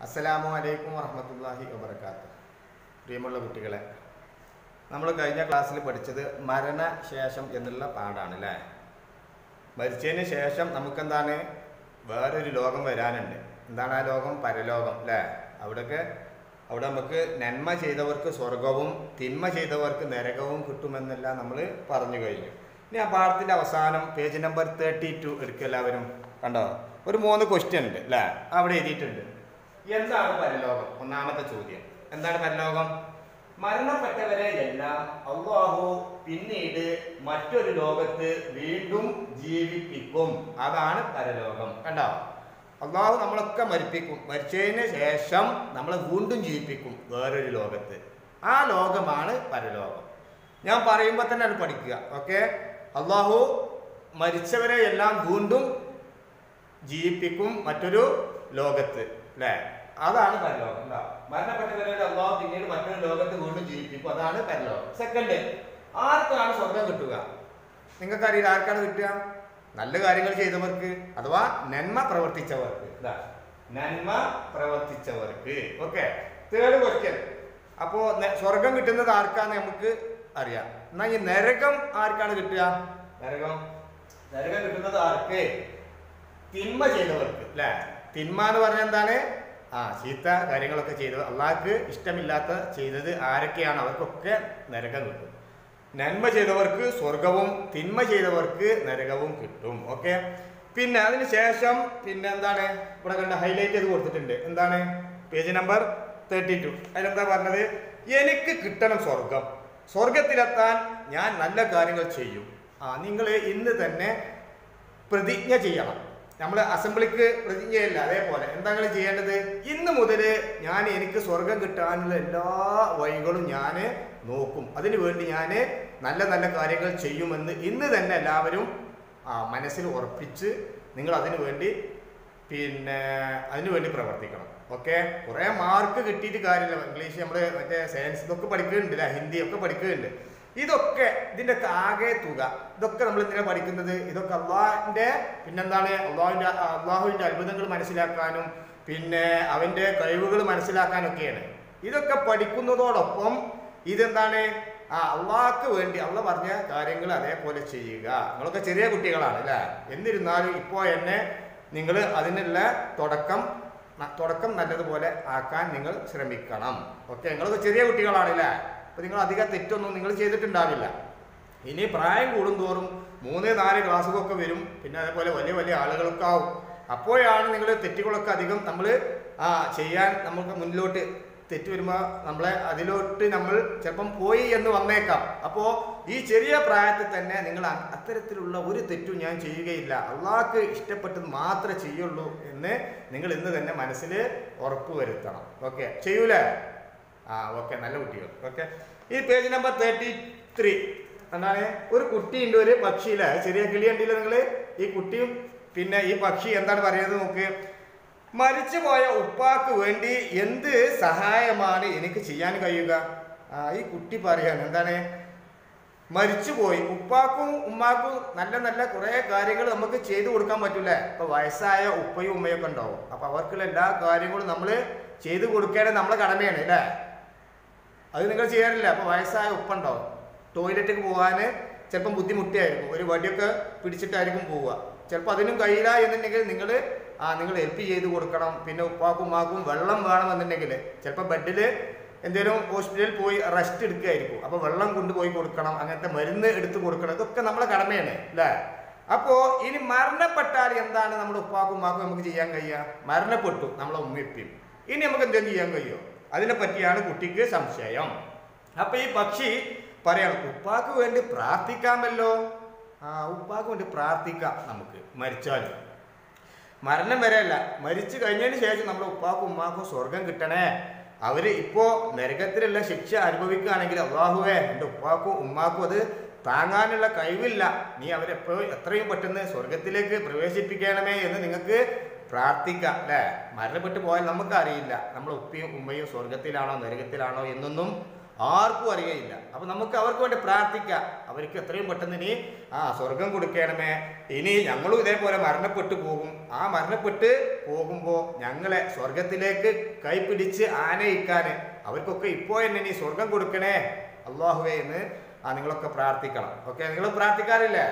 അസ്സലാമു അലൈക്കും വറഹമത്തല്ലാഹി വബർക്കാത്തു പ്രിയമുള്ള കുട്ടികളെ നമ്മൾ കഴിഞ്ഞ ക്ലാസ്സിൽ പഠിച്ചത് മരണശേഷം എന്നുള്ള പാഠാണ് അല്ലേ മരിച്ചതിന് ശേഷം നമുക്കെന്താണ് വേറൊരു ലോകം വരാനുണ്ട് എന്താണ് ആ ലോകം പരലോകം അല്ലേ അവിടെയൊക്കെ അവിടെ നമുക്ക് നന്മ ചെയ്തവർക്ക് സ്വർഗവും തിന്മ ചെയ്തവർക്ക് നരകവും കിട്ടുമെന്നെല്ലാം നമ്മൾ പറഞ്ഞു കഴിഞ്ഞു ഇനി ആ പാഠത്തിൻ്റെ അവസാനം പേജ് നമ്പർ തേർട്ടി ടു എടുക്കുക എല്ലാവരും കണ്ടോ ഒരു മൂന്ന് ക്വസ്റ്റ്യൻ ഉണ്ട് അല്ലേ അവിടെ എഴുതിയിട്ടുണ്ട് എന്താണ് പരലോകം ഒന്നാമത്തെ ചോദ്യം എന്താണ് പരലോകം മരണപ്പെട്ടവരെ എല്ലാം അള്ളാഹു പിന്നീട് മറ്റൊരു ലോകത്ത് വീണ്ടും ജീവിപ്പിക്കും അതാണ് പരലോകം കണ്ടോ അള്ളാഹു നമ്മളൊക്കെ മരിപ്പിക്കും മരിച്ചതിന് ശേഷം നമ്മളെ വീണ്ടും ജീവിപ്പിക്കും വേറൊരു ലോകത്ത് ആ ലോകമാണ് പരലോകം ഞാൻ പറയുമ്പോൾ തന്നെ അത് പഠിക്കുക ഓക്കെ അള്ളാഹു മരിച്ചവരെ എല്ലാം വീണ്ടും ജീവിപ്പിക്കും മറ്റൊരു ലോകത്ത് അല്ലേ അതാണ് പരലോകം എന്താ മരണപ്പെട്ടവരെ അള്ളാഹു പിന്നീട് മറ്റൊരു ലോകത്ത് വീണ്ടും ജീവിപ്പിക്കും അതാണ് പരലോകം സെക്കൻഡ് ആർക്കാണ് സ്വർഗം കിട്ടുക നിങ്ങൾക്കറിയില്ല ആർക്കാണ് കിട്ടുക നല്ല കാര്യങ്ങൾ ചെയ്തവർക്ക് അഥവാ നന്മ പ്രവർത്തിച്ചവർക്ക് ഇതാ നന്മ പ്രവർത്തിച്ചവർക്ക് ഓക്കെ തേർഡ് ക്വസ്റ്റ്യൻ അപ്പോ ന- സ്വർഗം കിട്ടുന്നത് ആർക്കാന്ന് നമുക്ക് അറിയാം എന്നാ ഈ നരകം ആർക്കാണ് കിട്ടുക നരകം നരകം കിട്ടുന്നത് ആർക്ക് തിന്മ ചെയ്തവർക്ക് അല്ലേ തിന്മ എന്ന് പറഞ്ഞാൽ എന്താണ് ആ ചീത്ത കാര്യങ്ങളൊക്കെ ചെയ്തത് അള്ളാഹ്ക്ക് ഇഷ്ടമില്ലാത്ത ചെയ്തത് ആരൊക്കെയാണ് അവർക്കൊക്കെ നരകം കിട്ടും നന്മ ചെയ്തവർക്ക് സ്വർഗവും തിന്മ ചെയ്തവർക്ക് നരകവും കിട്ടും ഓക്കെ പിന്നെ അതിന് ശേഷം പിന്നെ എന്താണ് ഇവിടെ കണ്ട ഹൈലൈറ്റ് ചെയ്ത് കൊടുത്തിട്ടുണ്ട് എന്താണ് പേജ് നമ്പർ തേർട്ടി ടു അതിലെന്താ പറഞ്ഞത് എനിക്ക് കിട്ടണം സ്വർഗം സ്വർഗത്തിലെത്താൻ ഞാൻ നല്ല കാര്യങ്ങൾ ചെയ്യും ആ നിങ്ങൾ ഇന്ന് തന്നെ പ്രതിജ്ഞ ചെയ്യണം നമ്മൾ അസംബ്ലിക്ക് പ്രതിജ്ഞയല്ല അതേപോലെ എന്താ നിങ്ങൾ ചെയ്യേണ്ടത് ഇന്ന് മുതൽ ഞാൻ എനിക്ക് സ്വർഗം കിട്ടാനുള്ള എല്ലാ വഴികളും ഞാൻ നോക്കും അതിനു വേണ്ടി ഞാൻ നല്ല നല്ല കാര്യങ്ങൾ ചെയ്യുമെന്ന് ഇന്ന് തന്നെ എല്ലാവരും ആ, മനസ്സിൽ ഉറപ്പിച്ച് നിങ്ങൾ അതിനു വേണ്ടി പിന്നെ അതിനു വേണ്ടി പ്രവർത്തിക്കണം ഓക്കെ കുറേ മാർക്ക് കിട്ടിയിട്ട് കാര്യമില്ല ഇംഗ്ലീഷ് നമ്മൾ മറ്റേ സയൻസ് ഇതൊക്കെ പഠിക്കുന്നുണ്ട് അല്ലേ ഹിന്ദി ഒക്കെ പഠിക്കുന്നുണ്ട് ഇതൊക്കെ ഇതിന്റെ ഒക്കെ ആകെ തുക ഇതൊക്കെ നമ്മൾ എന്തിനാ പഠിക്കുന്നത് ഇതൊക്കെ അള്ളാഹിന്റെ പിന്നെന്താണ് അള്ളാഹുവിന്റെ അള്ളാഹുവിന്റെ അത്ഭുതങ്ങൾ മനസ്സിലാക്കാനും പിന്നെ അവന്റെ കഴിവുകൾ മനസ്സിലാക്കാനൊക്കെയാണ് ഇതൊക്കെ പഠിക്കുന്നതോടൊപ്പം ഇതെന്താണ് ആ അള്ളാഹ്ക്ക് വേണ്ടി അള്ള പറഞ്ഞ കാര്യങ്ങൾ അതേപോലെ ചെയ്യുക നിങ്ങളൊക്കെ ചെറിയ കുട്ടികളാണ് അല്ലേ എന്നിരുന്നാലും ഇപ്പോൾ എന്നെ നിങ്ങൾ അതിനുള്ള തുടക്കം ന- തുടക്കം നല്ലതുപോലെ ആക്കാൻ നിങ്ങൾ ശ്രമിക്കണം ഓക്കെ നിങ്ങളൊക്കെ ചെറിയ കുട്ടികളാണ് അല്ലേ അപ്പൊ നിങ്ങൾ അധികം തെറ്റൊന്നും നിങ്ങൾ ചെയ്തിട്ടുണ്ടാവില്ല ഇനി പ്രായം കൂടുന്തോറും മൂന്ന് നാല് ക്ലാസ്സുകളൊക്കെ വരും പിന്നെ അതേപോലെ വലിയ വലിയ ആളുകളൊക്കെ ആവും അപ്പോഴാണ് നിങ്ങൾ തെറ്റുകളൊക്കെ അധികം നമ്മൾ ആ ചെയ്യാൻ നമുക്ക് മുന്നിലോട്ട് തെറ്റ് വരുമ്പോൾ നമ്മളെ അതിലോട്ട് നമ്മൾ ചിലപ്പം പോയി എന്ന് വന്നേക്കാം അപ്പോൾ ഈ ചെറിയ പ്രായത്തിൽ തന്നെ നിങ്ങൾ അ- അത്തരത്തിലുള്ള ഒരു തെറ്റും ഞാൻ ചെയ്യുകയില്ല അള്ളാഹ്ക്ക് ഇഷ്ടപ്പെട്ടത് മാത്രമേ ചെയ്യുള്ളൂ എന്ന് നിങ്ങൾ ഇന്ന് തന്നെ മനസ്സിൽ ഉറപ്പ് വരുത്തണം ഓക്കെ ചെയ്യൂലേ ആ ഓക്കെ നല്ല കുട്ടികൾ ഓക്കെ ഈ പേജ് നമ്പർ തേർട്ടി ത്രീ എന്താണ് ഒരു കുട്ടിയുണ്ട് ഒരു പക്ഷിയില്ല ചെറിയ കിളി കണ്ടില്ല നിങ്ങൾ ഈ കുട്ടിയും പിന്നെ ഈ പക്ഷി എന്താണ് പറയുന്നത് നോക്ക് മരിച്ചുപോയ ഉപ്പാക്ക് വേണ്ടി എന്ത് സഹായമാണ് എനിക്ക് ചെയ്യാൻ കഴിയുക ആ ഈ കുട്ടി പറയാണ് എന്താണ് മരിച്ചുപോയി ഉപ്പാക്കും ഉമ്മാക്കും നല്ല നല്ല കുറേ കാര്യങ്ങൾ നമുക്ക് ചെയ്തു കൊടുക്കാൻ പറ്റൂലേ ഇപ്പൊ വയസ്സായ ഉപ്പയും ഉമ്മയൊക്കെ ഉണ്ടാവും അപ്പൊ അവർക്കുള്ള എല്ലാ കാര്യങ്ങളും നമ്മൾ ചെയ്തു കൊടുക്കേണ്ടത് നമ്മളെ കടമയാണ് അല്ലേ അത് നിങ്ങൾ ചെയ്യാറില്ല അപ്പോൾ വയസ്സായ ഉപ്പുണ്ടാവും ടോയ്ലറ്റിൽ പോകാൻ ചിലപ്പം ബുദ്ധിമുട്ടിയായിരിക്കും ഒരു വടിയൊക്കെ പിടിച്ചിട്ടായിരിക്കും പോവുക ചിലപ്പോൾ അതിനും കഴിയില്ല എന്നുണ്ടെങ്കിൽ നിങ്ങൾ ആ നിങ്ങൾ ഹെൽപ്പ് ചെയ്ത് കൊടുക്കണം പിന്നെ ഉപ്പാക്കും ഉമ്മാക്കും വെള്ളം വേണമെന്നുണ്ടെങ്കിൽ ചിലപ്പോൾ ബെഡിൽ എന്തെങ്കിലും ഹോസ്പിറ്റലിൽ പോയി റെസ്റ്റ് എടുക്കുകയായിരിക്കും അപ്പോൾ വെള്ളം കൊണ്ടുപോയി കൊടുക്കണം അങ്ങനത്തെ മരുന്ന് എടുത്ത് കൊടുക്കണം ഇതൊക്കെ നമ്മളെ കടമയാണ് അല്ലേ അപ്പോൾ ഇനി മരണപ്പെട്ടാൽ എന്താണ് നമ്മുടെ ഉപ്പാക്കും ഉമ്മാക്കും നമുക്ക് ചെയ്യാൻ കഴിയുക മരണപ്പെട്ടു നമ്മളെ ഉമ്മയും ഇനി നമുക്ക് എന്തെങ്കിലും ചെയ്യാൻ കഴിയുമോ അതിനെ പറ്റിയാണ് കുട്ടിക്ക് സംശയം അപ്പൊ ഈ പക്ഷി പറയണം ഉപ്പാക്ക് വേണ്ടി പ്രാർത്ഥിക്കാമല്ലോ ആ ഉപ്പാക്ക് വേണ്ടി പ്രാർത്ഥിക്കാം നമുക്ക് മരിച്ചാലും മരണം വരെയല്ല മരിച്ചു കഴിഞ്ഞതിന് ശേഷം നമ്മുടെ ഉപ്പാക്കും ഉമ്മാക്കും സ്വർഗം കിട്ടണേ അവര് ഇപ്പോ നരകത്തിലുള്ള ശിക്ഷ അനുഭവിക്കുകയാണെങ്കിൽ അള്ളാഹുവേ എൻ്റെ ഉപ്പാക്കും ഉമ്മാക്കും അത് താങ്ങാനുള്ള കഴിവില്ല നീ അവരെപ്പോഴും എത്രയും പെട്ടെന്ന് സ്വർഗത്തിലേക്ക് പ്രവേശിപ്പിക്കണമേ എന്ന് നിങ്ങൾക്ക് പ്രാർത്ഥിക്കാം അല്ലേ മരണപ്പെട്ടു പോയാൽ നമുക്ക് അറിയില്ല നമ്മൾ ഉപ്പയും ഉമ്മയും സ്വർഗത്തിലാണോ നരകത്തിലാണോ എന്നൊന്നും ആർക്കും അറിയയില്ല അപ്പൊ നമുക്ക് അവർക്ക് വേണ്ടി പ്രാർത്ഥിക്കാം അവർക്ക് എത്രയും പെട്ടെന്ന് ഇനി ആ സ്വർഗം കൊടുക്കണമേ ഇനി ഞങ്ങളും ഇതേപോലെ മരണപ്പെട്ടു പോകും ആ മരണപ്പെട്ട് പോകുമ്പോൾ ഞങ്ങളെ സ്വർഗത്തിലേക്ക് കൈപിടിച്ച് ആനയിക്കാൻ അവർക്കൊക്കെ ഇപ്പോൾ എന്നെ നീ സ്വർഗം കൊടുക്കണേ അള്ളാഹുവേ എന്ന് ആ നിങ്ങളൊക്കെ പ്രാർത്ഥിക്കണം ഓക്കെ നിങ്ങൾ പ്രാർത്ഥിക്കാറില്ലേ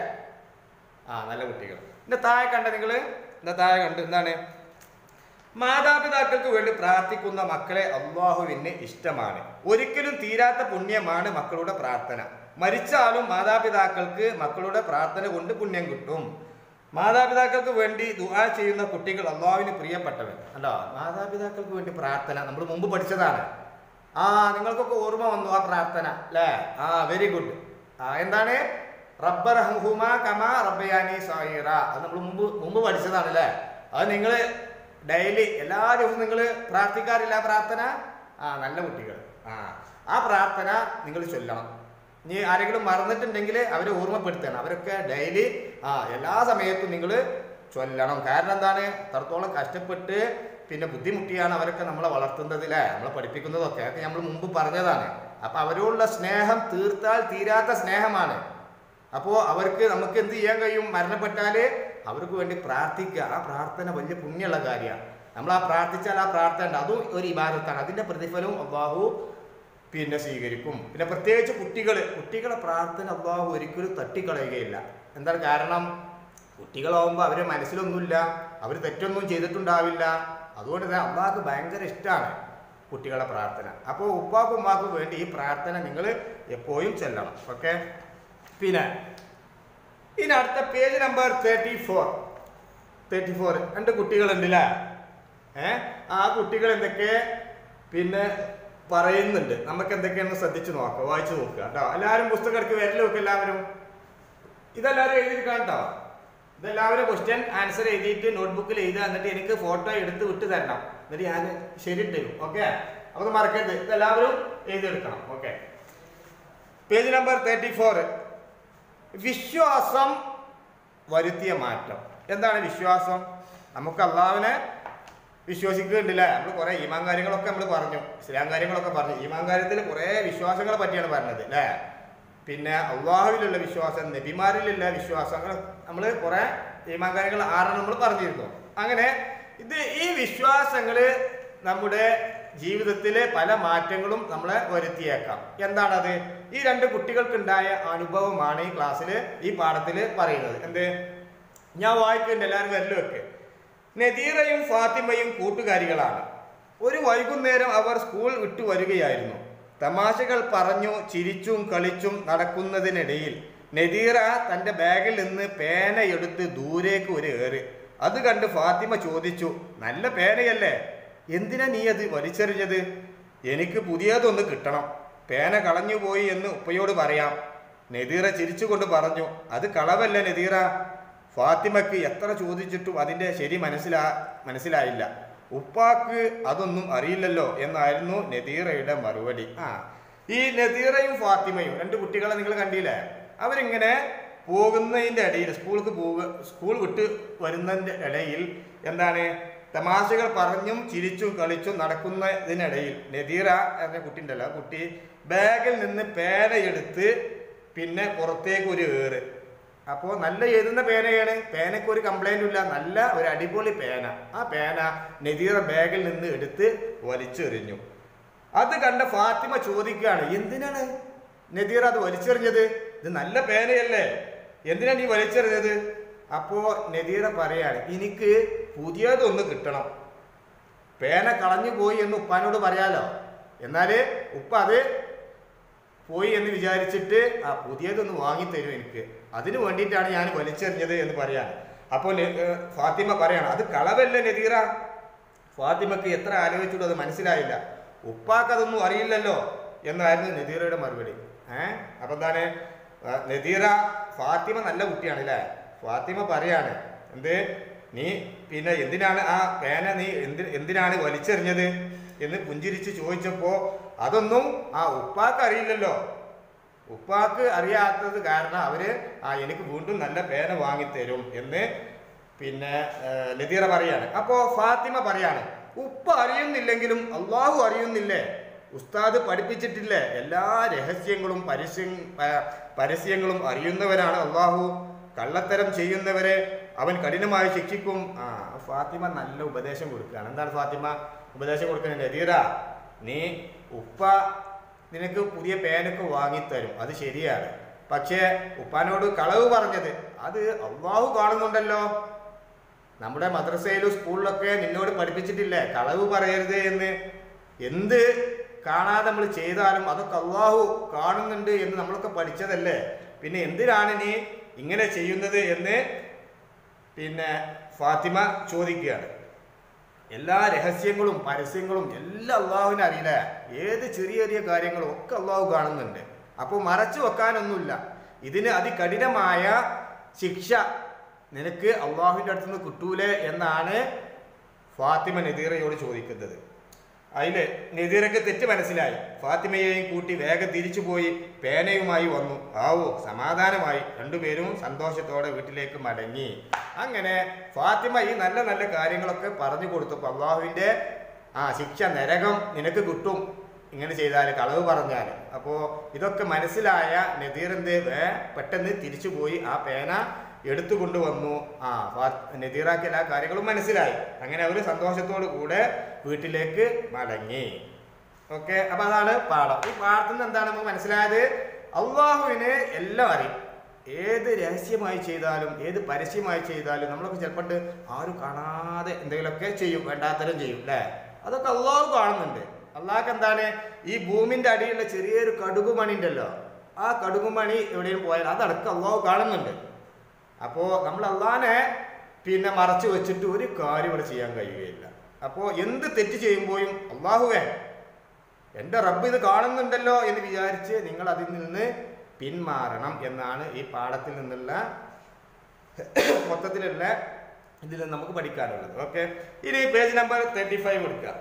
ആ നല്ല കുട്ടികൾ എന്റെ താഴെ കണ്ട നിങ്ങൾ എന്താ താഴെ കണ്ട് എന്താണ് മാതാപിതാക്കൾക്ക് വേണ്ടി പ്രാർത്ഥിക്കുന്ന മക്കളെ അള്ളാഹുവിന് ഇഷ്ടമാണ് ഒരിക്കലും തീരാത്ത പുണ്യമാണ് മക്കളുടെ പ്രാർത്ഥന മരിച്ചാലും മാതാപിതാക്കൾക്ക് മക്കളുടെ പ്രാർത്ഥന കൊണ്ട് പുണ്യം കിട്ടും മാതാപിതാക്കൾക്ക് വേണ്ടി ദുആ ചെയ്യുന്ന കുട്ടികൾ അള്ളാഹുവിന് പ്രിയപ്പെട്ടവൻ അല്ലോ മാതാപിതാക്കൾക്ക് വേണ്ടി പ്രാർത്ഥന നമ്മൾ മുമ്പ് പഠിച്ചതാണ് ആ നിങ്ങൾക്കൊക്കെ ഓർമ്മ വന്നു ആ പ്രാർത്ഥന അല്ലേ ആ വെരി ഗുഡ് ആ എന്താണ് റബ്ബർ ഹുമ കമ റബ്ബയാനി സായിറ അത് നമ്മൾ മുമ്പ് മുമ്പ് പഠിച്ചതാണ് അല്ലേ അത് നിങ്ങൾ ഡെയിലി എല്ലാ ദിവസവും നിങ്ങൾ പ്രാർത്ഥിക്കാറില്ല ആ പ്രാർത്ഥന ആ നല്ല കുട്ടികൾ ആ ആ പ്രാർത്ഥന നിങ്ങൾ ചൊല്ലണം ഇനി ആരെങ്കിലും മറന്നിട്ടുണ്ടെങ്കിൽ അവരെ ഓർമ്മപ്പെടുത്തണം അവരൊക്കെ ഡെയിലി ആ എല്ലാ സമയത്തും നിങ്ങൾ ചൊല്ലണം കാരണം എന്താണ് അത്രത്തോളം കഷ്ടപ്പെട്ട് പിന്നെ ബുദ്ധിമുട്ടിയാണ് അവരൊക്കെ നമ്മളെ വളർത്തുന്നത് അല്ലേ നമ്മളെ പഠിപ്പിക്കുന്നതൊക്കെ അതൊക്കെ നമ്മൾ മുമ്പ് പറഞ്ഞതാണ് അപ്പൊ അവരോടുള്ള സ്നേഹം തീർത്താൽ തീരാത്ത സ്നേഹമാണ് അപ്പോൾ അവർക്ക് നമുക്ക് എന്ത് ചെയ്യാൻ കഴിയും മരണപ്പെട്ടാൽ അവർക്ക് വേണ്ടി പ്രാർത്ഥിക്കുക ആ പ്രാർത്ഥന വലിയ പുണ്യമുള്ള കാര്യമാണ് നമ്മൾ ആ പ്രാർത്ഥിച്ചാൽ ആ പ്രാർത്ഥന ഉണ്ട് അതും ഒരു ഇബാദത്താണ് അതിന്റെ പ്രതിഫലവും അള്ളാഹു പിന്നെ സ്വീകരിക്കും പിന്നെ പ്രത്യേകിച്ച് കുട്ടികൾ കുട്ടികളെ പ്രാർത്ഥന അള്ളാഹു ഒരിക്കലും തട്ടിക്കളയുകയില്ല എന്താണ് കാരണം കുട്ടികളാവുമ്പോൾ അവരെ മനസ്സിലൊന്നുമില്ല അവർ തെറ്റൊന്നും ചെയ്തിട്ടുണ്ടാവില്ല അതുകൊണ്ട് തന്നെ അള്ളാഹ്ക്ക് ഭയങ്കര ഇഷ്ടമാണ് കുട്ടികളുടെ പ്രാർത്ഥന അപ്പോൾ ഉപ്പാക്കും ഉമ്മാക്കും വേണ്ടി ഈ പ്രാർത്ഥന നിങ്ങൾ എപ്പോഴും ചെല്ലണം ഓക്കെ പിന്നെ ഇനി അടുത്ത page number thirty four thirty four രണ്ട് കുട്ടികളുണ്ട് അല്ലേ ഏ ആ കുട്ടികൾ എന്തൊക്കെ പിന്നെ പറയുന്നുണ്ട് നമുക്ക് എന്തൊക്കെയാണെന്ന് ശ്രദ്ധിച്ചു നോക്കാം വായിച്ചു നോക്കുക കേട്ടോ എല്ലാവരും പുസ്തകം എടുക്ക് വരല് വെക്കുക എല്ലാവരും ഇതെല്ലാവരും എഴുതിയിരിക്കാം കേട്ടോ ഇതെല്ലാവരും ക്വസ്റ്റ്യൻ ആൻസർ എഴുതിയിട്ട് നോട്ട്ബുക്കിൽ എഴുതുക എന്നിട്ട് എനിക്ക് ഫോട്ടോ എടുത്ത് വിട്ട് തരണം എന്നിട്ട് ഞാൻ ശരി തരും ഓക്കെ അപ്പൊ ഇത് മറക്കരുത് ഇതെല്ലാവരും എഴുതിയെടുക്കണം okay page number thirty four വിശ്വാസം വരുത്തിയ മാറ്റം എന്താണ് വിശ്വാസം നമുക്ക് അള്ളാവിനെ വിശ്വസിക്കുന്നുണ്ടല്ലേ നമ്മൾ കുറെ ഈമാൻ കാര്യങ്ങളൊക്കെ നമ്മൾ പറഞ്ഞു ഇസ്ലാം കാര്യങ്ങളൊക്കെ പറഞ്ഞു ഈമാൻ കാര്യത്തിൽ കുറെ വിശ്വാസങ്ങളെ പറ്റിയാണ് പറഞ്ഞത് അല്ലേ പിന്നെ അള്ളാഹുവിലുള്ള വിശ്വാസം നബിമാരിലുള്ള വിശ്വാസങ്ങൾ നമ്മൾ കുറെ ഈമാൻ കാര്യങ്ങൾ ആറാണ് നമ്മൾ പറഞ്ഞിരുന്നു അങ്ങനെ ഇത് ഈ വിശ്വാസങ്ങൾ നമ്മുടെ ജീവിതത്തിലെ പല മാറ്റങ്ങളും നമ്മളെ വരുത്തിയേക്കാം എന്താണത് ഈ രണ്ട് കുട്ടികൾക്കുണ്ടായ അനുഭവമാണ് ഈ ക്ലാസ്സിൽ ഈ പാഠത്തിൽ പറയുന്നത് എന്ത് ഞാൻ വായിക്കുന്നുണ്ട് എല്ലാവരും വരലും വെക്ക് നദീറയും ഫാത്തിമയും കൂട്ടുകാരികളാണ് ഒരു വൈകുന്നേരം അവർ സ്കൂൾ വിട്ടു വരികയായിരുന്നു തമാശകൾ പറഞ്ഞു ചിരിച്ചും കളിച്ചും നടക്കുന്നതിനിടയിൽ നദീറ തന്റെ ബാഗിൽ നിന്ന് പേന എടുത്ത് ദൂരേക്ക് ഒരു ഏറ് അത് കണ്ട് ഫാത്തിമ ചോദിച്ചു നല്ല പേനയല്ലേ എന്തിനാ നീ അത് വലിച്ചെറിഞ്ഞത് എനിക്ക് പുതിയതൊന്ന് കിട്ടണം പേന കളഞ്ഞുപോയി എന്ന് ഉപ്പയോട് പറയാം നദീറ ചിരിച്ചുകൊണ്ട് പറഞ്ഞു അത് കളവല്ല നദീറ ഫാത്തിമക്ക് എത്ര ചോദിച്ചിട്ടും അതിന്റെ ശരി മനസ്സിലാ മനസ്സിലായില്ല ഉപ്പാക്ക് അതൊന്നും അറിയില്ലല്ലോ എന്നായിരുന്നു നദീറയുടെ മറുപടി ആ ഈ നദീറയും ഫാത്തിമയും രണ്ട് കുട്ടികളെ നിങ്ങൾ കണ്ടില്ലേ അവരിങ്ങനെ പോകുന്നതിന്റെ ഇടയിൽ സ്കൂൾക്ക് പോകുക സ്കൂൾ വിട്ട് വരുന്നതിന്റെ ഇടയിൽ എന്താണ് തമാശകൾ പറഞ്ഞും ചിരിച്ചും കളിച്ചും നടക്കുന്നതിനിടയിൽ നദീറ എന്ന കുട്ടി ഉണ്ടല്ലോ ആ കുട്ടി ബാഗിൽ നിന്ന് പേനയെടുത്ത് പിന്നെ പുറത്തേക്ക് ഒരു ഏറ് അപ്പോൾ നല്ല എഴുതുന്ന പേനയാണ് പേനയ്ക്ക് ഒരു കംപ്ലൈൻറ്റും ഇല്ല നല്ല ഒരു അടിപൊളി പേന ആ പേന നദീറ ബാഗിൽ നിന്ന് എടുത്ത് വലിച്ചെറിഞ്ഞു അത് കണ്ട ഫാത്തിമ ചോദിക്കുകയാണ് എന്തിനാണ് നദീർ അത് വലിച്ചെറിഞ്ഞത് ഇത് നല്ല പേനയല്ലേ എന്തിനാ നീ വലിച്ചെറിഞ്ഞത് അപ്പോ നദീറ പറയാണ് എനിക്ക് പുതിയതൊന്ന് കിട്ടണം പേന കളഞ്ഞു പോയി എന്ന് ഉപ്പാനോട് പറയാലോ എന്നാല് ഉപ്പ അത് പോയി എന്ന് വിചാരിച്ചിട്ട് ആ പുതിയതൊന്ന് വാങ്ങിത്തരും എനിക്ക് അതിനു വേണ്ടിയിട്ടാണ് ഞാൻ വലിച്ചെറിഞ്ഞത് എന്ന് പറയാൻ അപ്പോൾ നെ- ഏർ ഫാത്തിമ പറയാണ് അത് കളവല്ലേ നദീറ ഫാത്തിമക്ക് എത്ര ആലോചിച്ചിട്ടും അത് മനസ്സിലായില്ല ഉപ്പാക്ക് അതൊന്നും അറിയില്ലല്ലോ എന്നായിരുന്നു നദീറയുടെ മറുപടി ഏഹ് അപ്പൊ എന്താണ് ആ, നദീറ ഫാത്തിമ നല്ല കുട്ടിയാണ് അല്ലേ ഫാത്തിമ പറയാണ് എന്ത് നീ പിന്നെ എന്തിനാണ് ആ പേന നീ എന്തി എന്തിനാണ് വലിച്ചെറിഞ്ഞത് എന്ന് പുഞ്ചിരിച്ച് ചോദിച്ചപ്പോ അതൊന്നും ആ ഉപ്പാക്ക് അറിയില്ലല്ലോ ഉപ്പാക്ക് അറിയാത്തത് കാരണം അവര് ആ എനിക്ക് വീണ്ടും നല്ല പേന വാങ്ങിത്തരും എന്ന് പിന്നെ ഏർ, ലതീറ പറയാണ് അപ്പോ ഫാത്തിമ പറയാണ് ഉപ്പ അറിയുന്നില്ലെങ്കിലും അള്ളാഹു അറിയുന്നില്ലേ ഉസ്താദ് പഠിപ്പിച്ചിട്ടില്ലേ എല്ലാ രഹസ്യങ്ങളും പരസ്യം പ- പരസ്യങ്ങളും അറിയുന്നവരാണ് അള്ളാഹു കള്ളത്തരം ചെയ്യുന്നവരെ അവൻ കഠിനമായി ശിക്ഷിക്കും ആ ഫാത്തിമ നല്ല ഉപദേശം കൊടുക്കുകയാണ് എന്താണ് ഫാത്തിമ ഉപദേശം കൊടുക്കുന്നത് നദീറ നീ ഉപ്പ നിനക്ക് പുതിയ പേനൊക്കെ വാങ്ങിത്തരും അത് ശരിയാണ് പക്ഷേ ഉപ്പാനോട് കളവ് പറഞ്ഞത് അത് അള്ളാഹു കാണുന്നുണ്ടല്ലോ നമ്മുടെ മദ്രസയിലും സ്കൂളിലൊക്കെ നിന്നോട് പഠിപ്പിച്ചിട്ടില്ലേ കളവ് പറയരുത് എന്ന് എന്ത് കാണാതെ നമ്മൾ ചെയ്താലും അതൊക്കെ അള്ളാഹു കാണുന്നുണ്ട് എന്ന് നമ്മളൊക്കെ പഠിച്ചതല്ലേ പിന്നെ എന്തിനാണ് നീ ഇങ്ങനെ ചെയ്യുന്നത് എന്ന് പിന്നെ ഫാത്തിമ ചോദിക്കുകയാണ് എല്ലാ രഹസ്യങ്ങളും പരസ്യങ്ങളും എല്ലാം അള്ളാഹുവിനെ അറിയില്ല ഏത് ചെറിയ ചെറിയ കാര്യങ്ങളും ഒക്കെ അള്ളാഹു കാണുന്നുണ്ട് അപ്പോൾ മറച്ചു വെക്കാനൊന്നുമില്ല ഇതിന് അതികഠിനമായ ശിക്ഷ നിനക്ക് അള്ളാഹുവിൻ്റെ അടുത്ത് നിന്ന് കിട്ടൂലേ എന്നാണ് ഫാത്തിമ നദീറയോട് ചോദിക്കുന്നത് അതിൽ നദീറയ്ക്ക് തെറ്റ് മനസ്സിലായി ഫാത്തിമയെയും കൂട്ടി വേഗം തിരിച്ചു പോയി പേനയുമായി വന്നു ആവോ സമാധാനമായി രണ്ടുപേരും സന്തോഷത്തോടെ വീട്ടിലേക്ക് മടങ്ങി അങ്ങനെ ഫാത്തിമ ഈ നല്ല നല്ല കാര്യങ്ങളൊക്കെ പറഞ്ഞു കൊടുത്തപ്പോൾ അള്ളാഹുവിൻ്റെ ആ ശിക്ഷ നരകം നിനക്ക് കിട്ടും ഇങ്ങനെ ചെയ്താൽ കളവ് പറഞ്ഞാൽ അപ്പോൾ ഇതൊക്കെ മനസ്സിലായ നദീറിൻ്റെ വേ പെട്ടെന്ന് തിരിച്ചു പോയി ആ പേന എടുത്തു കൊണ്ടുവന്നു ആ ഫാ- നദീറാക്ക് എല്ലാ കാര്യങ്ങളും മനസ്സിലായി അങ്ങനെ അവർ സന്തോഷത്തോടു കൂടെ വീട്ടിലേക്ക് മടങ്ങി ഓക്കെ അപ്പൊ അതാണ് പാഠം ഈ പാഠത്തിൽ നിന്ന് എന്താണ് നമുക്ക് മനസ്സിലായത് അള്ളാഹുവിന് എല്ലാം അറിയും ഏത് രഹസ്യമായി ചെയ്താലും ഏത് പരസ്യമായി ചെയ്താലും നമ്മളൊക്കെ ചിലപ്പോൾ ആരും കാണാതെ എന്തെങ്കിലുമൊക്കെ ചെയ്യും വേണ്ടാത്തരം ചെയ്യും അല്ലേ അതൊക്കെ അള്ളാഹു കാണുന്നുണ്ട് അള്ളാഹ്ക്ക് എന്താണ് ഈ ഭൂമിന്റെ അടിയിലുള്ള ചെറിയൊരു കടുകുമണി ഉണ്ടല്ലോ ആ കടുകുമണി എവിടെയും പോയാൽ അതടക്കം അള്ളാഹു കാണുന്നുണ്ട് അപ്പോൾ നമ്മൾ അള്ളാനെ പിന്നെ മറച്ചു വെച്ചിട്ട് ഒരു കാര്യം ഇവിടെ ചെയ്യാൻ കഴിയുകയില്ല അപ്പോൾ എന്ത് തെറ്റ് ചെയ്യുമ്പോഴും അള്ളാഹുവേ എൻ്റെ റബ്ബ് ഇത് കാണുന്നുണ്ടല്ലോ എന്ന് വിചാരിച്ച് നിങ്ങൾ അതിൽ നിന്ന് പിന്മാറണം എന്നാണ് ഈ പാഠത്തിൽ നിന്നുള്ള മൊത്തത്തിലുള്ള ഇതിൽ നിന്ന് നമുക്ക് പഠിക്കാനുള്ളത് ഓക്കെ ഇനി പേജ് നമ്പർ തേർട്ടി ഫൈവ് എടുക്കുക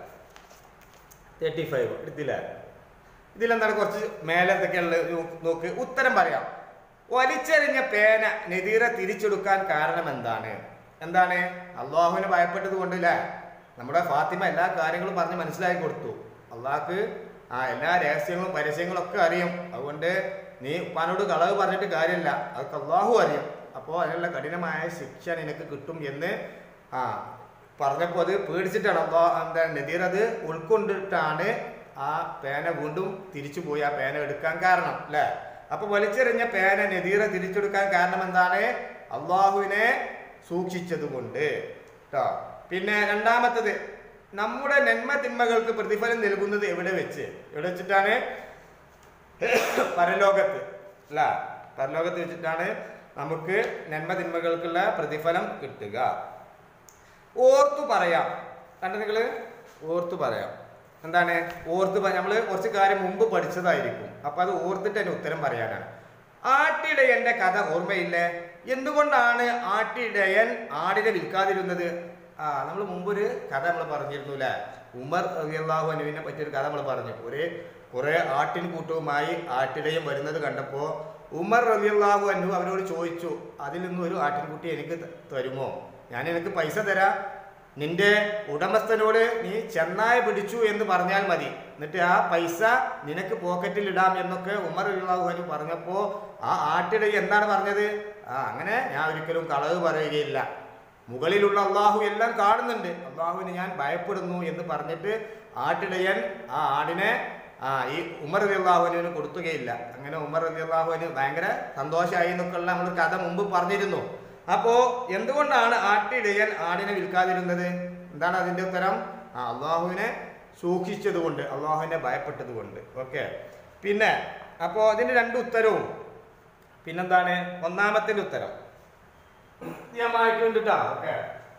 തേർട്ടി ഫൈവ് എടുത്തില്ല ഇതിലെന്താണ് കുറച്ച് മേലെ എന്തൊക്കെയുള്ള നോക്ക് ഉത്തരം പറയാം വലിച്ചെറിഞ്ഞ പേന നദീറ തിരിച്ചെടുക്കാൻ കാരണം എന്താണ് എന്താണ് അള്ളാഹുവിനെ ഭയപ്പെട്ടത് കൊണ്ടല്ലേ നമ്മുടെ ഫാത്തിമ എല്ലാ കാര്യങ്ങളും പറഞ്ഞ് മനസ്സിലാക്കി കൊടുത്തു അള്ളാഹ്ക്ക് ആ എല്ലാ രഹസ്യങ്ങളും പരസ്യങ്ങളും ഒക്കെ അറിയും അതുകൊണ്ട് നീ ഉപ്പാനോട് കളവ് പറഞ്ഞിട്ട് കാര്യമില്ല അതൊക്കെ അള്ളാഹു അറിയും അപ്പോൾ അതിനുള്ള കഠിനമായ ശിക്ഷ നിനക്ക് കിട്ടും എന്ന് ആ പറഞ്ഞപ്പോൾ അത് പേടിച്ചിട്ടാണ് അള്ളാ എന്താ നദീർ അത് ഉൾക്കൊണ്ടിട്ടാണ് ആ പേന വീണ്ടും തിരിച്ചു പോയി ആ പേന എടുക്കാൻ കാരണം അല്ലേ അപ്പൊ വലിച്ചെറിഞ്ഞ പേന നദീറ തിരിച്ചെടുക്കാൻ കാരണം എന്താണ് അള്ളാഹുവിനെ സൂക്ഷിച്ചത് കൊണ്ട് കേട്ടോ പിന്നെ രണ്ടാമത്തത് നമ്മുടെ നന്മ തിന്മകൾക്ക് പ്രതിഫലം നൽകുന്നത് എവിടെ വെച്ച് എവിടെ വെച്ചിട്ടാണ് പരലോകത്ത് അല്ല പരലോകത്ത് വെച്ചിട്ടാണ് നമുക്ക് നന്മ തിന്മകൾക്കുള്ള പ്രതിഫലം കിട്ടുക ഓർത്തു പറയാം കണ്ട നിങ്ങള് ഓർത്തു പറയാം എന്താണ് ഓർത്ത് നമ്മൾ കുറച്ച് കാര്യം മുമ്പ് പഠിച്ചതായിരിക്കും അപ്പൊ അത് ഓർത്തിട്ട് അതിന് ഉത്തരം പറയാനാണ് ആട്ടിടയന്റെ കഥ ഓർമ്മയില്ലേ എന്തുകൊണ്ടാണ് ആട്ടിടയൻ ആടിനെ വിൽക്കാതിരുന്നത് ആ നമ്മൾ മുമ്പൊരു കഥ നമ്മൾ പറഞ്ഞിരുന്നു അല്ലേ ഉമർ അള്ളാഹു അനുവിനെ പറ്റിയൊരു കഥ നമ്മൾ പറഞ്ഞു ഒരു കുറെ ആട്ടിൻ കൂട്ടവുമായി ആട്ടിടയൻ വരുന്നത് കണ്ടപ്പോൾ ഉമർ റലിയല്ലാഹു അനു അവരോട് ചോദിച്ചു അതിൽ നിന്ന് ഒരു ആട്ടിൻകുട്ടി എനിക്ക് ത- തരുമോ ഞാൻ എനിക്ക് പൈസ തരാം നിന്റെ ഉടമസ്ഥനോട് നീ ചെന്നായ പിടിച്ചു എന്ന് പറഞ്ഞാൽ മതി എന്നിട്ട് ആ പൈസ നിനക്ക് പോക്കറ്റിൽ ഇടാം എന്നൊക്കെ ഉമർ അള്ളാഹു പറഞ്ഞപ്പോ ആ ആട്ടിടയി എന്താണ് പറഞ്ഞത് ആ അങ്ങനെ ഞാൻ ഒരിക്കലും കളവ് പറയുകയില്ല മുകളിലുള്ള അള്ളാഹു എല്ലാം കാണുന്നുണ്ട് അള്ളാഹുവിന് ഞാൻ ഭയപ്പെടുന്നു എന്ന് പറഞ്ഞിട്ട് ആട്ടിടയൻ ആ ആടിനെ ആ ഈ ഉമർ അലി അള്ളാഹുവിന് കൊടുത്തുകയില്ല അങ്ങനെ ഉമർ അലി അള്ളാഹുവിന് ഭയങ്കര സന്തോഷമായി എന്നൊക്കെയുള്ള നമ്മൾ കഥ മുമ്പ് പറഞ്ഞിരുന്നു അപ്പോ എന്തുകൊണ്ടാണ് ആട്ടിടയൻ ആടിനെ വിൽക്കാതിരുന്നത് എന്താണ് അതിന്റെ ഉത്തരം ആ അള്ളാഹുവിനെ സൂക്ഷിച്ചത് കൊണ്ട് അള്ളാഹുവിനെ ഭയപ്പെട്ടത് കൊണ്ട് ഓക്കെ പിന്നെ അപ്പോൾ അതിന്റെ രണ്ട് ഉത്തരവും പിന്നെന്താണ് ഒന്നാമത്തിന്റെ ഉത്തരം ഇത് ഞാൻ മാറ്റിട്ടുണ്ട് കേട്ടോ ഓക്കെ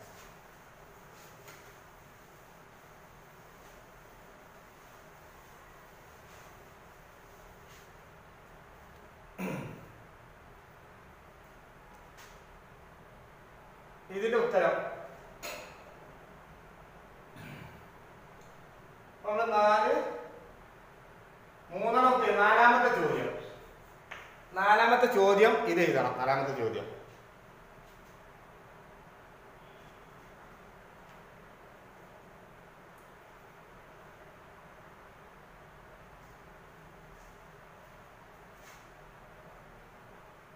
ഇതിന്റെ ഉത്തരം നമ്മള് നാല് മൂന്നാമത്തെ നാലാമത്തെ ചോദ്യം നാലാമത്തെ ചോദ്യം ഇത് എഴുതണം നാലാമത്തെ ചോദ്യം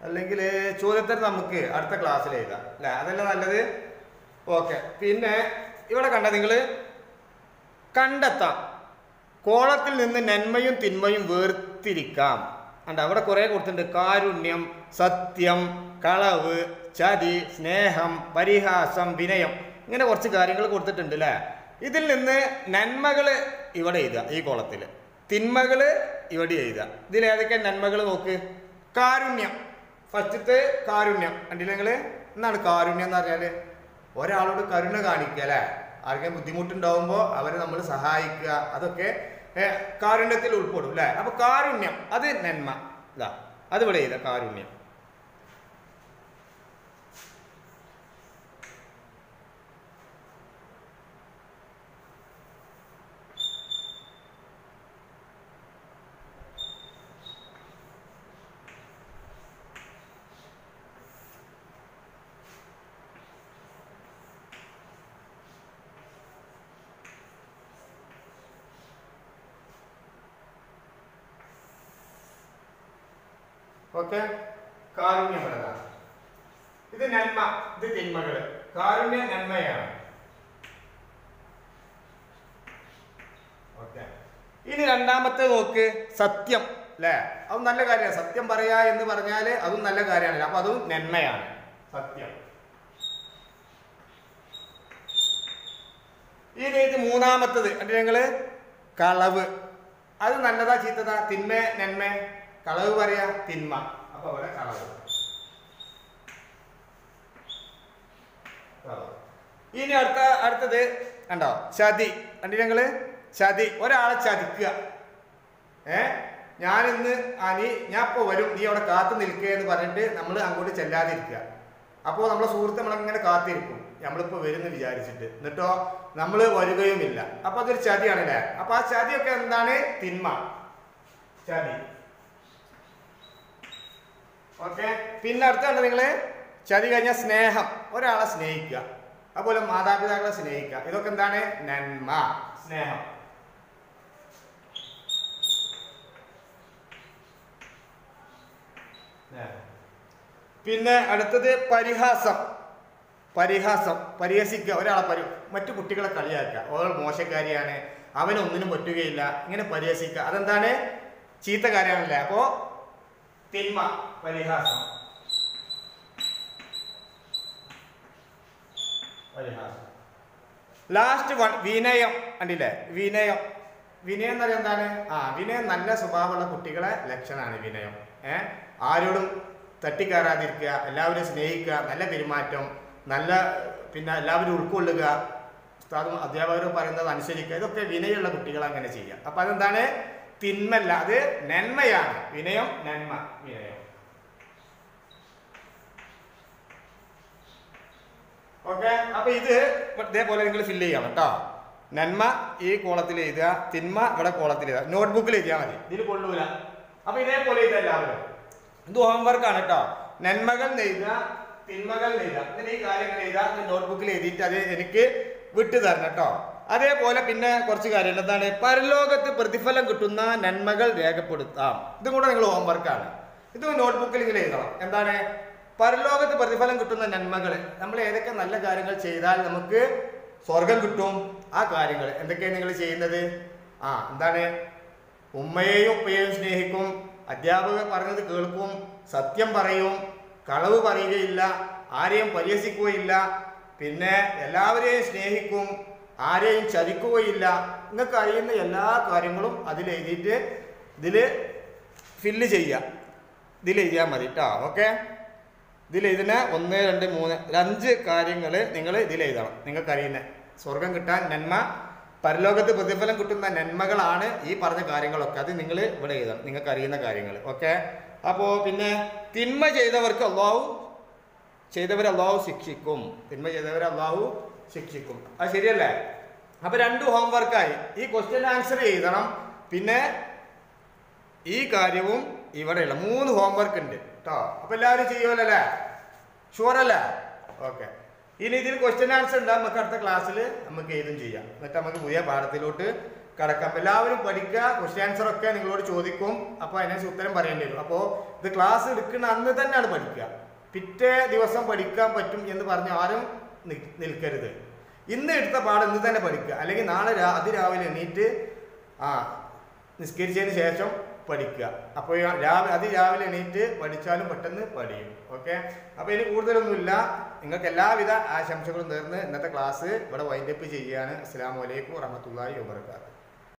അല്ലെങ്കിൽ ചോദ്യത്തിന് നമുക്ക് അടുത്ത ക്ലാസ്സിൽ എഴുതാം അല്ലേ അതല്ലേ നല്ലത് ഓക്കെ പിന്നെ ഇവിടെ കണ്ട നിങ്ങൾ കണ്ടെത്താം കോളത്തിൽ നിന്ന് നന്മയും തിന്മയും വേർതിരിക്കാം ഉണ്ട് അവിടെ കുറേ കൊടുത്തിട്ടുണ്ട് കാരുണ്യം സത്യം കളവ് ചതി സ്നേഹം പരിഹാസം വിനയം ഇങ്ങനെ കുറച്ച് കാര്യങ്ങൾ കൊടുത്തിട്ടുണ്ട് അല്ലേ ഇതിൽ നിന്ന് നന്മകൾ ഇവിടെ എഴുതുക ഈ കോളത്തിൽ തിന്മകൾ ഇവിടെ എഴുതുക ഇതിൽ ഏതൊക്കെ നന്മകൾ നോക്ക് കാരുണ്യം ഫസ്റ്റത്തെ കാരുണ്യം കണ്ടില്ല നിങ്ങൾ എന്താണ് കാരുണ്യം എന്ന് പറഞ്ഞാൽ ഒരാളോട് കരുണ കാണിക്കുക അല്ലേ ആർക്കെങ്കിലും ബുദ്ധിമുട്ടുണ്ടാവുമ്പോൾ അവരെ നമ്മൾ സഹായിക്കുക അതൊക്കെ ഏ, കാരുണ്യത്തിൽ ഉൾപ്പെടും അല്ലേ അപ്പൊ കാരുണ്യം അത് നന്മ ഇതാ അത് ഇവിടെ ചെയ്ത കാരുണ്യം ഓക്കെ കാരുണ്യം ഇവിടെ ഇതാ. ഇത് നന്മ ഇത് തിന്മകള് കാരുണ്യ നന്മയാണ് ഓക്കെ ഇനി രണ്ടാമത്തെ നോക്ക് സത്യം അല്ലേ അത് നല്ല കാര്യമാണ് സത്യം പറയാ എന്ന് പറഞ്ഞാൽ അതും നല്ല കാര്യമാണ് അപ്പൊ അതും നന്മയാണ് സത്യം ഇനി ഇത് മൂന്നാമത്തത് കണ്ടു ഞങ്ങള് കളവ് അത് നല്ലതാ ചീത്തതാ തിന്മ നന്മ കളവ് പറയാ തിന്മ അപ്പൊ ഇവിടെ കളവ് കളവ്. ഇനി അടുത്ത അടുത്തത് കണ്ടോ ചതി കണ്ടു ഞങ്ങള് ചതി ഒരാളെ ചതിക്കുക ഏ ഞാനിന്ന് ആ നീ ഞാൻ ഇപ്പോൾ വരും നീ അവിടെ കാത്തു നിൽക്കുക എന്ന് പറഞ്ഞിട്ട് നമ്മൾ അങ്ങോട്ട് ചെല്ലാതിരിക്കുക അപ്പോൾ നമ്മളെ സുഹൃത്ത് നമ്മളിങ്ങനെ കാത്തിരിക്കും നമ്മളിപ്പോൾ വരുമെന്ന് വിചാരിച്ചിട്ട് എന്നിട്ടോ നമ്മൾ വരികയുമില്ല അപ്പോൾ അതൊരു ചതിയാണല്ലേ അപ്പോൾ ആ ചതിയൊക്കെ എന്താണ് തിന്മ ചതി ഓക്കെ പിന്നെ അടുത്താണ് നിങ്ങൾ ചതി കഴിഞ്ഞാൽ സ്നേഹം ഒരാളെ സ്നേഹിക്കുക അതുപോലെ മാതാപിതാക്കളെ സ്നേഹിക്കുക ഇതൊക്കെ എന്താണ് നന്മ സ്നേഹം പിന്നെ അടുത്തത് പരിഹാസം പരിഹാസം പരിഹസിക്കുക ഒരാളെ പരി മറ്റു കുട്ടികളെ കളിയാക്കുക ഓൾ മോശക്കാരിയാണ് അവനൊന്നിനും പറ്റുകയില്ല ഇങ്ങനെ പരിഹസിക്കുക അതെന്താണ് ചീത്ത കാര്യമാണല്ലേ അപ്പോ തിന്മ പരിഹാസം പരിഹാസം ലാസ്റ്റ് വൺ വിനയം കണ്ടില്ലേ വിനയം വിനയം എന്ന് പറയുന്നത് എന്താണ് ആ വിനയം നല്ല സ്വഭാവമുള്ള കുട്ടികളെ ലക്ഷണമാണ് വിനയം ഏ ആരോടും തട്ടിക്കയറാതിരിക്കുക എല്ലാവരും സ്നേഹിക്കുക നല്ല പെരുമാറ്റം നല്ല പിന്നെ എല്ലാവരും ഉൾക്കൊള്ളുക ഉസ്താദും അധ്യാപകരും പറയുന്നത് അനുസരിക്കുക ഇതൊക്കെ വിനയമുള്ള കുട്ടികൾ അങ്ങനെ ചെയ്യുക അപ്പൊ അതെന്താണ് തിന്മല്ല അത് നന്മയാണ് വിനയം നന്മ വിനയം ഓക്കെ അപ്പൊ ഇത് ഇതേപോലെ നിങ്ങൾ ഫില്ല് ചെയ്യണം കേട്ടോ നന്മ ഈ കോളത്തിൽ എഴുതുക തിന്മ ഇവിടെ കോളത്തിൽ എഴുതുക നോട്ട്ബുക്കിൽ എഴുതിയാൽ മതി ഇതിൽ കൊള്ളൂല അപ്പൊ ഇതേപോലെ എഴുതുക എല്ലാവരും ഇത് ഹോംവർക്ക് ആണ് കേട്ടോ നന്മകൾ എഴുതുക തിന്മകൾ എഴുതുക എന്നിട്ട് ഈ കാര്യങ്ങൾ എഴുതുക നോട്ട്ബുക്കിൽ എഴുതിയിട്ട് അത് എനിക്ക് വിട്ടു തരണം കേട്ടോ അതേപോലെ പിന്നെ കുറച്ച് കാര്യങ്ങൾ എന്താണ് പരലോകത്ത് പ്രതിഫലം കിട്ടുന്ന നന്മകൾ രേഖപ്പെടുത്താം ഇതും കൂടെ നിങ്ങൾ ഹോംവർക്കാണ് ഇത് നോട്ട്ബുക്കിൽ ഇങ്ങനെ എഴുതണം എന്താണ് പരലോകത്ത് പ്രതിഫലം കിട്ടുന്ന നന്മകൾ നമ്മൾ ഏതൊക്കെ നല്ല കാര്യങ്ങൾ ചെയ്താൽ നമുക്ക് സ്വർഗം കിട്ടും ആ കാര്യങ്ങൾ എന്തൊക്കെയാണ് നിങ്ങൾ ചെയ്യുന്നത് ആ എന്താണ് ഉമ്മയെയും ഉപ്പയെയും സ്നേഹിക്കും അധ്യാപകർ പറഞ്ഞത് കേൾക്കും സത്യം പറയും കളവ് പറയുകയില്ല ആരെയും പരിഹസിക്കുകയില്ല പിന്നെ എല്ലാവരെയും സ്നേഹിക്കും ആരെയും ചതിക്കുകയില്ല നിങ്ങൾക്ക് അറിയുന്ന എല്ലാ കാര്യങ്ങളും അതിൽ എഴുതിയിട്ട് ഇതിൽ ഫില്ല് ചെയ്യുക ഇതിൽ എഴുതിയാൽ മതി കേട്ടോ ഓക്കെ ഇതിൽ എഴുതുന്ന ഒന്ന് രണ്ട് മൂന്ന് ഒരു അഞ്ച് കാര്യങ്ങൾ നിങ്ങൾ ഇതിൽ എഴുതണം നിങ്ങൾക്ക് അറിയുന്ന സ്വർഗം കിട്ടാൻ നന്മ പരലോകത്ത് പ്രതിഫലം കിട്ടുന്ന നന്മകളാണ് ഈ പറഞ്ഞ കാര്യങ്ങളൊക്കെ അത് നിങ്ങൾ ഇവിടെ എഴുതണം നിങ്ങൾക്ക് അറിയുന്ന കാര്യങ്ങൾ ഓക്കെ അപ്പോൾ പിന്നെ തിന്മ ചെയ്തവർക്ക് അള്ളാഹു ചെയ്തവരെ അള്ളാഹു ശിക്ഷിക്കും തിന്മ ചെയ്തവരെ അള്ളാഹു ശിക്ഷിക്കും അത് ശരിയല്ലേ അപ്പൊ രണ്ട് ഹോംവർക്കായി ഈ ക്വസ്റ്റ്യൻ ആൻസർ എഴുതണം പിന്നെ ഈ കാര്യവും ഇവിടെയുള്ള മൂന്ന് ഹോംവർക്ക് ഉണ്ട് കേട്ടോ അപ്പൊ എല്ലാവരും ചെയ്യുമല്ലോ അല്ലേ ഷുവർ അല്ലേ ഓക്കെ ഇനി ഇതിൽ ക്വസ്റ്റ്യൻ ആൻസർ ഉണ്ടാകും നമുക്ക് അടുത്ത ക്ലാസ്സിൽ നമുക്ക് ഏതും ചെയ്യാം എന്നിട്ട് നമുക്ക് പുതിയ പാഠത്തിലോട്ട് കടക്കാം എല്ലാവരും പഠിക്കുക ക്വസ്റ്റ്യൻ ആൻസർ ഒക്കെ നിങ്ങളോട് ചോദിക്കും അപ്പോൾ അതിനനുസരിച്ച് ഉത്തരം പറയേണ്ടി വരും അപ്പോൾ ഇത് ക്ലാസ് എടുക്കുന്ന അന്ന് തന്നെയാണ് പഠിക്കുക പിറ്റേ ദിവസം പഠിക്കാൻ പറ്റും എന്ന് പറഞ്ഞ് ആരും നി- നിൽക്കരുത് ഇന്ന് എടുത്ത പാഠം ഇന്ന് തന്നെ പഠിക്കുക അല്ലെങ്കിൽ നാളെ രാ അതിരാവിലെ എണീറ്റ് ആ നിസ്കരിച്ചതിന് ശേഷം പഠിക്കുക അപ്പോൾ രാവിലെ അതിരാവിലെ എണീറ്റ് പഠിച്ചാലും പെട്ടെന്ന് പഠിയും ഓക്കെ അപ്പോൾ ഇനി കൂടുതലൊന്നുമില്ല നിങ്ങൾക്ക് എല്ലാവിധ ആശംസകളും നേർന്ന് ഇന്നത്തെ ക്ലാസ് ഇവിടെ വൈൻഡപ്പ് ചെയ്യുകയാണ് അസ്സാം വലൈക്കും വറഹമത്തല്ലാഹി വാബർക്കാത്തു